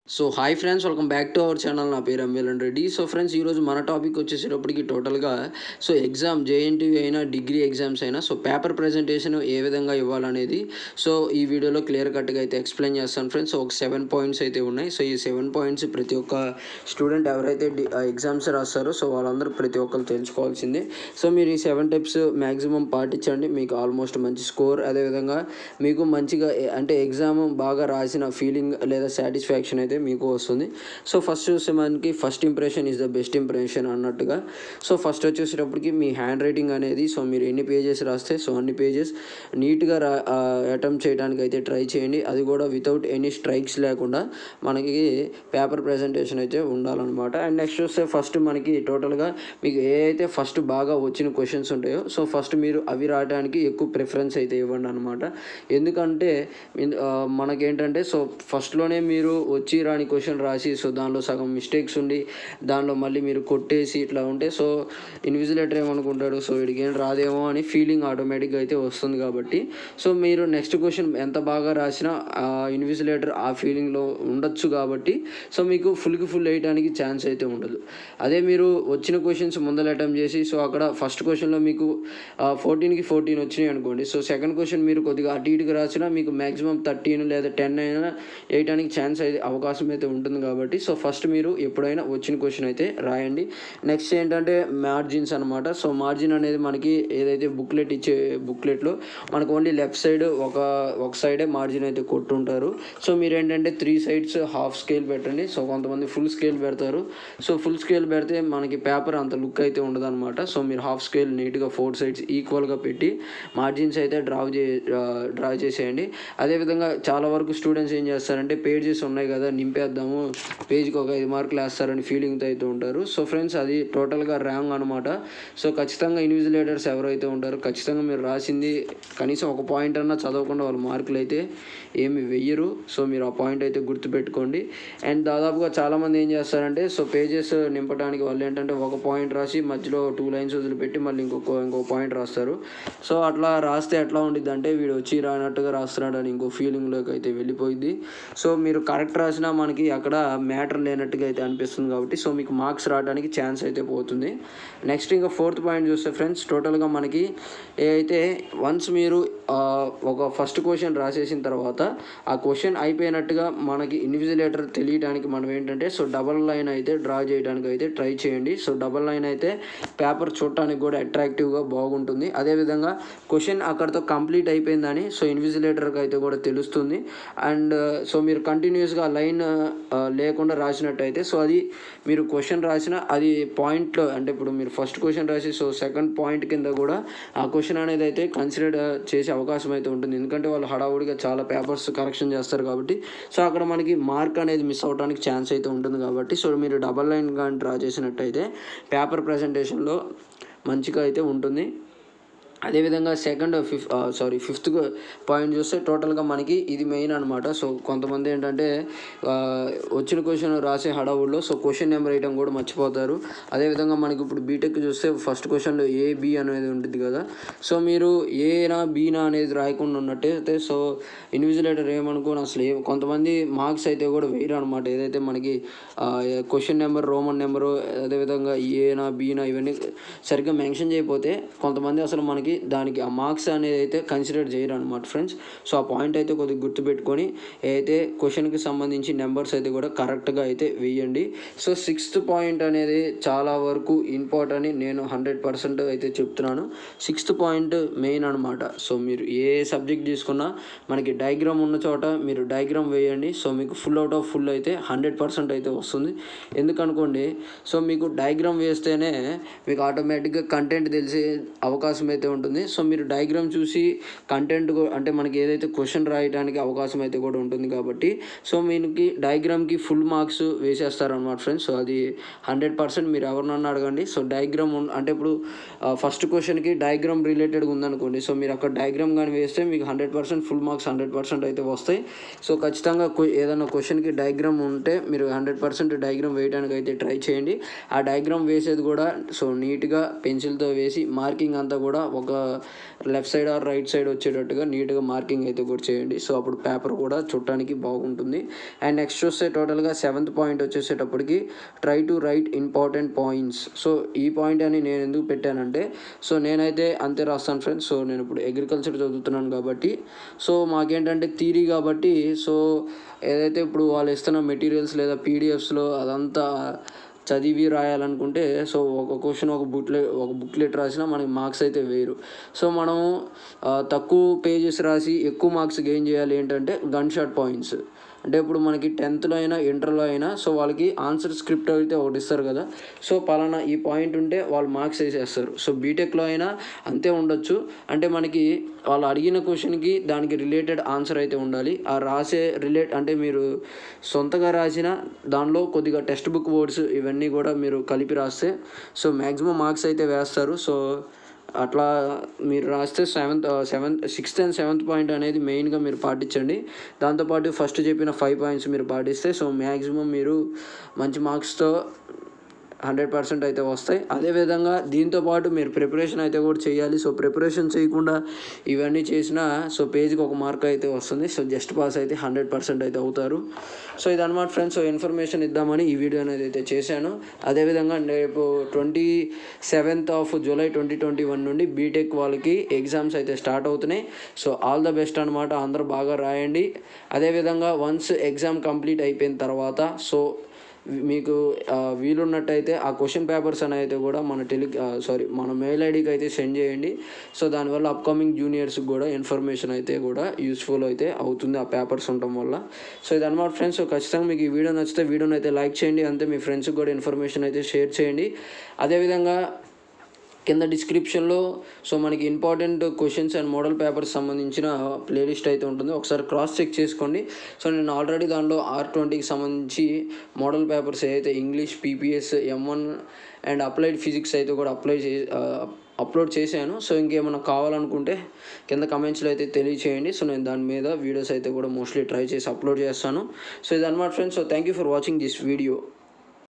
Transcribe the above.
so hi friends welcome back to our channel నా పేరు MLN Reddy so friends ఈరోజు మన టాపిక్ వచ్చేసేటప్పటికి టోటల్గా సో ఎగ్జామ్ జేఎన్టీవీ అయినా డిగ్రీ ఎగ్జామ్స్ అయినా సో పేపర్ ప్రజెంటేషన్ ఏ విధంగా ఇవ్వాలనేది సో ఈ వీడియోలో క్లియర్ కట్గా అయితే ఎక్స్ప్లెయిన్ చేస్తాను ఫ్రెండ్స్ సో ఒక సెవెన్ పాయింట్స్ అయితే ఉన్నాయి సో ఈ సెవెన్ పాయింట్స్ ప్రతి ఒక్క స్టూడెంట్ ఎవరైతే ఎగ్జామ్స్ రాస్తారో సో వాళ్ళందరూ ప్రతి ఒక్కరు తెలుసుకోవాల్సిందే సో మీరు ఈ సెవెన్ టిప్స్ మ్యాక్సిమం పాటించండి మీకు ఆల్మోస్ట్ మంచి స్కోర్ అదేవిధంగా మీకు మంచిగా ఏ- అంటే ఎగ్జామ్ బాగా రాసిన ఫీలింగ్ లేదా సాటిస్ఫాక్షన్ అయితే మీకు వస్తుంది సో ఫస్ట్ చూస్తే మనకి first impression is the best impression అన్నట్టుగా సో ఫస్ట్ వచ్చేసేటప్పటికి మీ హ్యాండ్ రైటింగ్ అనేది సో మీరు ఎన్ని పేజెస్ రాస్తే సో అన్ని పేజెస్ నీట్గా రా అటెంప్ట్ చేయడానికి అయితే ట్రై చేయండి అది కూడా వితౌట్ ఎనీ స్ట్రైక్స్ లేకుండా మనకి పేపర్ ప్రజెంటేషన్ అయితే ఉండాలన్నమాట అండ్ నెక్స్ట్ చూస్తే ఫస్ట్ మనకి టోటల్గా మీకు ఏ అయితే ఫస్ట్ బాగా వచ్చిన క్వశ్చన్స్ ఉంటాయో సో ఫస్ట్ మీరు అవి రాయడానికి ఎక్కువ ప్రిఫరెన్స్ అయితే ఇవ్వండి అనమాట ఎందుకంటే ఇన్- ఆ, మనకేంటంటే సో ఫస్ట్లోనే మీరు వచ్చి రాని క్వశ్చన్ రాసి సో దానిలో సగం మిస్టేక్స్ ఉండి దానిలో మళ్ళీ మీరు కొట్టేసి ఇట్లా ఉంటే సో ఇన్విజిలేటర్ ఏమనుకుంటాడు సో వీడికి ఏం రాదేమో అని ఫీలింగ్ ఆటోమేటిక్గా అయితే వస్తుంది కాబట్టి సో మీరు నెక్స్ట్ క్వశ్చన్ ఎంత బాగా రాసినా ఆ ఇన్విజిలేటర్ ఆ ఫీలింగ్లో ఉండొచ్చు కాబట్టి సో మీకు ఫుల్కి ఫుల్ వేయడానికి ఛాన్స్ అయితే ఉండదు అదే మీరు వచ్చిన క్వశ్చన్స్ ముందర అటెంప్ట్ చేసి సో అక్కడ ఫస్ట్ క్వశ్చన్లో మీకు ఫోర్టీన్కి ఫోర్టీన్ వచ్చినాయి అనుకోండి సో సెకండ్ క్వశ్చన్ మీరు కొద్దిగా అటు ఇటుగా రాసినా మీకు మ్యాక్సిమం థర్టీన్ లేదా టెన్ అయినా వేయడానికి ఛాన్స్ అయితే అవకాశం అయితే ఉంటుంది కాబట్టి సో ఫస్ట్ మీరు ఎప్పుడైనా వచ్చిన క్వశ్చన్ అయితే రాయండి నెక్స్ట్ ఏంటంటే మార్జిన్స్ అనమాట సో మార్జిన్ అనేది మనకి ఏదైతే బుక్లెట్ ఇచ్చే బుక్లెట్లో మనకు ఓన్లీ లెఫ్ట్ సైడ్ ఒక ఒక సైడే మార్జిన్ అయితే కొట్టుంటారు సో మీరు ఏంటంటే త్రీ సైడ్స్ హాఫ్ స్కేల్ పెట్టండి సో కొంతమంది ఫుల్ స్కేల్ పెడతారు సో ఫుల్ స్కేల్ పెడితే మనకి పేపర్ అంత లుక్ అయితే ఉండదు అనమాట సో మీరు హాఫ్ స్కేల్ నీట్గా ఫోర్ సైడ్స్ ఈక్వల్గా పెట్టి మార్జిన్స్ అయితే డ్రా చే డ్రా చేసేయండి అదేవిధంగా చాలా వరకు స్టూడెంట్స్ ఏం చేస్తారంటే పేజెస్ ఉన్నాయి కదా నింపేద్దాము పేజ్కి ఒక ఐదు మార్కులు వేస్తారని ఫీలింగ్తో అయితే ఉంటారు సో ఫ్రెండ్స్ అది టోటల్గా రాంగ్ అనమాట సో ఖచ్చితంగా ఇన్విజిలేటర్స్ ఎవరైతే ఉంటారో ఖచ్చితంగా మీరు రాసింది కనీసం ఒక పాయింట్ అన్నా చదవకుండా వాళ్ళ మార్కులు అయితే ఏమి వెయ్యరు సో మీరు ఆ పాయింట్ అయితే గుర్తుపెట్టుకోండి అండ్ దాదాపుగా చాలామంది ఏం చేస్తారంటే సో పేజెస్ నింపడానికి వాళ్ళు ఏంటంటే ఒక పాయింట్ రాసి మధ్యలో టూ లైన్స్ వదిలిపెట్టి మళ్ళీ ఇంకొక ఇంకో పాయింట్ రాస్తారు సో అట్లా రాస్తే ఎట్లా ఉండిద్ది అంటే వీడు వచ్చి రానట్టుగా రాస్తున్నాడు అని ఇంకో ఫీలింగ్లోకి అయితే వెళ్ళిపోయింది సో మీరు కరెక్ట్ రాసినా మనకి అక్కడ మ్యాటర్ లేనట్టుగా అయితే అనిపిస్తుంది కాబట్టి సో మీకు మార్క్స్ రావడానికి ఛాన్స్ అయితే పోతుంది నెక్స్ట్ ఇంకా ఫోర్త్ పాయింట్ చూస్తే ఫ్రెండ్స్ టోటల్గా మనకి ఏ అయితే వన్స్ మీరు ఆ, ఒక ఫస్ట్ క్వశ్చన్ రాసేసిన తర్వాత ఆ క్వశ్చన్ అయిపోయినట్టుగా మనకి ఇన్విజిలేటర్ తెలియడానికి మనం ఏంటంటే సో డబల్ లైన్ అయితే డ్రా చేయడానికి అయితే ట్రై చేయండి సో డబల్ లైన్ అయితే పేపర్ చూడటానికి కూడా అట్రాక్టివ్గా బాగుంటుంది అదేవిధంగా క్వశ్చన్ అక్కడితో కంప్లీట్ అయిపోయిందని సో ఇన్విజిలేటర్కి అయితే కూడా తెలుస్తుంది అండ్ సో మీరు కంటిన్యూస్గా లైన్ లేకుండా రాసినట్టయితే సో అది మీరు క్వశ్చన్ రాసిన అది పాయింట్లో అంటే ఇప్పుడు మీరు ఫస్ట్ క్వశ్చన్ రాసి సో సెకండ్ పాయింట్ కింద కూడా ఆ క్వశ్చన్ అనేది అయితే కన్సిడర్ చేసే అవకాశం అయితే ఉంటుంది ఎందుకంటే వాళ్ళు హడావుడిగా చాలా పేపర్స్ కరెక్షన్ చేస్తారు కాబట్టి సో అక్కడ మనకి మార్క్ అనేది మిస్ అవడానికి ఛాన్స్ అయితే ఉంటుంది కాబట్టి సో మీరు డబల్ లైన్ కానీ డ్రా చేసినట్టయితే పేపర్ ప్రజెంటేషన్లో మంచిగా అయితే ఉంటుంది అదేవిధంగా సెకండ్ ఫిఫ్ సారీ ఫిఫ్త్ పాయింట్ చూస్తే టోటల్గా మనకి ఇది మెయిన్ అనమాట సో కొంతమంది ఏంటంటే ఆ, వచ్చిన క్వశ్చన్ రాసే హడావుల్లో సో క్వశ్చన్ నెంబర్ వేయడం కూడా మర్చిపోతారు అదేవిధంగా మనకి ఇప్పుడు బీటెక్ చూస్తే ఫస్ట్ క్వశ్చన్లో ఏ బి అనేది ఉంటుంది కదా సో మీరు ఏనా బీనా అనేది రాయకుండా ఉన్నట్టయితే సో ఇన్విజిలేటర్ ఏమనుకోని అసలు ఏ కొంతమంది మార్క్స్ అయితే కూడా వేయరు అనమాట ఏదైతే మనకి క్వశ్చన్ నెంబర్ రోమన్ నెంబరు అదేవిధంగా ఏనా బీనా ఇవన్నీ సరిగ్గా మెన్షన్ చేయకపోతే కొంతమంది అసలు మనకి దానికి ఆ మార్క్స్ అనేది అయితే కన్సిడర్ చేయరు అనమాట ఫ్రెండ్స్ సో ఆ పాయింట్ అయితే కొద్దిగా గుర్తుపెట్టుకొని ఏదైతే క్వశ్చన్కి సంబంధించి నెంబర్స్ అయితే కూడా కరెక్ట్గా అయితే వేయండి సో సిక్స్త్ పాయింట్ అనేది చాలా వరకు ఇంపార్టెంట్ అని నేను హండ్రెడ్ పర్సెంట్ అయితే చెప్తున్నాను సిక్స్త్ పాయింట్ మెయిన్ అనమాట సో మీరు ఏ సబ్జెక్ట్ తీసుకున్నా మనకి డయాగ్రామ్ ఉన్న చోట మీరు డయాగ్రామ్ వేయండి సో మీకు ఫుల్ అవుట్ ఆఫ్ ఫుల్ అయితే హండ్రెడ్ పర్సెంట్ అయితే వస్తుంది ఎందుకనుకోండి సో మీకు డయాగ్రామ్ వేస్తేనే మీకు ఆటోమేటిక్గా కంటెంట్ తెలిసే అవకాశం అయితే ఉంటుంది సో మీరు డయాగ్రామ్ చూసి కంటెంట్ అంటే మనకి ఏదైతే క్వశ్చన్ రాయడానికి అవకాశం అయితే కూడా ఉంటుంది కాబట్టి సో మీకు డయాగ్రామ్కి ఫుల్ మార్క్స్ వేసేస్తారు అనమాట ఫ్రెండ్స్ సో అది హండ్రెడ్ పర్సెంట్ మీరు ఎవరినన్నా అడగండి సో డయాగ్రామ్ అంటే ఇప్పుడు ఫస్ట్ క్వశ్చన్కి డయాగ్రామ్ రిలేటెడ్గా ఉందనుకోండి సో మీరు అక్కడ డయాగ్రామ్ కానీ వేస్తే మీకు hundred percent full marks hundred percent అయితే వస్తాయి సో ఖచ్చితంగా క్వ- ఏదైనా క్వశ్చన్కి డయాగ్రామ్ ఉంటే మీరు హండ్రెడ్ పర్సెంట్ డయాగ్రామ్ వేయడానికి అయితే ట్రై చేయండి ఆ డయాగ్రామ్ వేసేది కూడా సో నీట్గా పెన్సిల్తో వేసి మార్కింగ్ అంతా కూడా ఒక ఒక left side or right side వచ్చేటట్టుగా నీట్గా మార్కింగ్ అయితే కూడా చేయండి సో అప్పుడు పేపర్ కూడా చుట్టానికి బాగుంటుంది అండ్ నెక్స్ట్ చూస్తే టోటల్గా సెవెంత్ పాయింట్ వచ్చేసేటప్పటికి try to write important points so ఈ పాయింట్ అని నేను ఎందుకు పెట్టానంటే సో నేనైతే అంతే రాస్తాను ఫ్రెండ్స్ సో నేను ఇప్పుడు అగ్రికల్చర్ చదువుతున్నాను కాబట్టి సో మాకేంటంటే థీరీ కాబట్టి సో ఏదైతే ఇప్పుడు వాళ్ళు ఇస్తున్న మెటీరియల్స్ లేదా పీడిఎఫ్స్లో అదంతా చదివి రాయాలనుకుంటే సో ఒక క్వశ్చన్ ఒక బుక్లెట్ ఒక బుక్లెట్ రాసినా మనకి మార్క్స్ అయితే వేరు సో మనం ఆ, తక్కువ పేజెస్ రాసి ఎక్కువ మార్క్స్ గెయిన్ చేయాలి ఏంటంటే గన్ షాట్ పాయింట్స్ అంటే ఇప్పుడు మనకి టెన్త్లో అయినా ఇంటర్లో అయినా సో వాళ్ళకి ఆన్సర్ స్క్రిప్ట్ అయితే ఒకటి ఇస్తారు కదా సో పలానా ఈ పాయింట్ ఉంటే వాళ్ళు మార్క్స్ వేసేస్తారు సో బీటెక్లో అయినా అంతే ఉండొచ్చు అంటే మనకి వాళ్ళు అడిగిన క్వశ్చన్కి దానికి రిలేటెడ్ ఆన్సర్ అయితే ఉండాలి ఆ రాసే రిలేట్ అంటే మీరు సొంతగా రాసిన దానిలో కొద్దిగా టెక్స్ట్ బుక్ వర్డ్స్ ఇవన్నీ కూడా మీరు కలిపి రాస్తే సో మ్యాక్సిమం మార్క్స్ అయితే వేస్తారు సో అట్లా మీరు రాస్తే seventh seventh sixth and seventh point అనేది మెయిన్గా మీరు పాటించండి దాంతోపాటు ఫస్ట్ చెప్పిన ఫైవ్ పాయింట్స్ మీరు పాటిస్తే సో మ్యాక్సిమం మీరు మంచి మార్క్స్తో హండ్రెడ్ పర్సెంట్ అయితే వస్తాయి అదేవిధంగా దీంతో పాటు మీరు ప్రిపరేషన్ అయితే కూడా చేయాలి సో ప్రిపరేషన్ చేయకుండా ఇవన్నీ చేసినా సో పేజ్కి ఒక మార్క్ అయితే వస్తుంది సో జస్ట్ పాస్ అయితే హండ్రెడ్ పర్సెంట్ అయితే అవుతారు సో ఇదన్నమాట ఫ్రెండ్స్ సో ఇన్ఫర్మేషన్ ఇద్దామని ఈ వీడియో అనేది అయితే చేశాను అదేవిధంగా రేపు twenty seventh of July twenty twenty one నుండి బీటెక్ వాళ్ళకి ఎగ్జామ్స్ అయితే స్టార్ట్ అవుతున్నాయి సో ఆల్ ద బెస్ట్ అనమాట అందరూ బాగా రాయండి అదేవిధంగా వన్స్ ఎగ్జామ్ కంప్లీట్ అయిపోయిన తర్వాత సో మీకు ఆ, వీలున్నట్టయితే ఆ క్వశ్చన్ పేపర్స్ అని అయితే కూడా మన టెలి సారీ మన మెయిల్ ఐడికి అయితే సెండ్ చేయండి సో దానివల్ల అప్కమింగ్ జూనియర్స్కి కూడా ఇన్ఫర్మేషన్ అయితే కూడా యూస్ఫుల్ అయితే అవుతుంది ఆ పేపర్స్ ఉండటం వల్ల సో ఇది అనమాట ఫ్రెండ్స్ సో ఖచ్చితంగా మీకు ఈ వీడియో నచ్చితే వీడియోని అయితే లైక్ చేయండి అంతే మీ ఫ్రెండ్స్కి కూడా ఇన్ఫర్మేషన్ అయితే షేర్ చేయండి అదేవిధంగా కింద డిస్క్రిప్షన్లో సో మనకి important questions and model papers సంబంధించిన ప్లేలిస్ట్ అయితే ఉంటుంది ఒకసారి క్రాస్ చెక్ చేసుకోండి సో నేను ఆల్రెడీ దానిలో ఆర్ ట్వంటీకి సంబంధించి మోడల్ పేపర్స్ ఏదైతే English PPS M one and applied physics అయితే కూడా అప్లై చే అప్లోడ్ చేశాను సో ఇంకేమైనా కావాలనుకుంటే కింద కమెంట్స్లో అయితే తెలియచేయండి సో నేను దాని మీద వీడియోస్ అయితే కూడా మోస్ట్లీ ట్రై చేసి అప్లోడ్ చేస్తాను సో ఇది అనమాట friends so thank you for watching this video